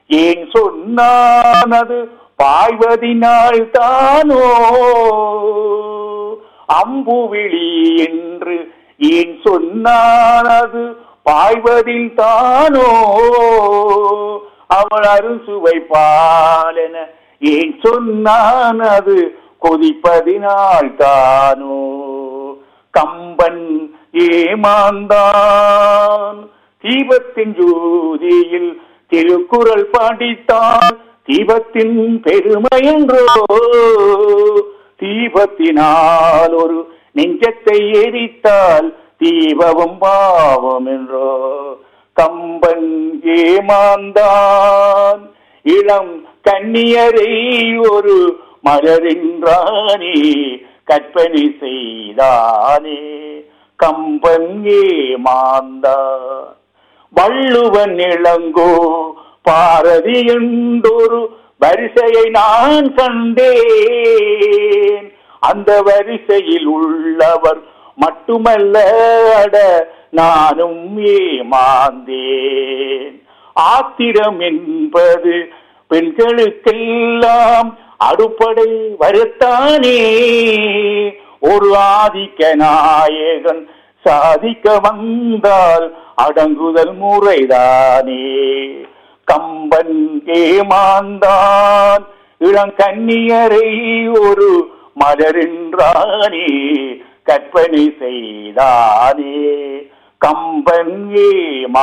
ஏன் சொன்னானது பாய்வதினால் தானோ அம்புவிழி என்று ஏன் சொன்னானது பாய்வதில் தானோ அவள் அறுசுவை பாலென ஏன் சொன்னானது கொதிப்பதினால் தானோ கம்பன் ஏமாந்தான் தீபத்தின் ஜோதியில் திருக்குறள் பாடித்தான் தீபத்தின் பெருமை என்றோ தீபத்தினால் ஒரு நெஞ்சத்தை எரித்தால் தீபமும் பாவம் என்றோ கம்பன் ஏமாந்தான் இளம் கன்னியரை ஒரு மலரின்றானே கற்பனை செய்தானே கம்பன் ஏமாந்தான் வள்ளுவன் இளங்கோ பாரதி என்றொரு வரிசையை நான் கண்டேன் அந்த வரிசையில் உள்ளவர் மட்டுமல்ல அட நானும் ஏமாந்தேன் ஆத்திரம் என்பது பெண்களுக்கெல்லாம் அடுப்படை வருத்தானே ஒரு ஆதிக்க நாயகன் சாதிக்க வந்தால் அடங்குதல் முறைதானே கம்பன் ஏமாந்தான் இளங்கன்னியரை ஒரு மலரின்றானே கற்பனை செய்தானே கம்பன் ஏமா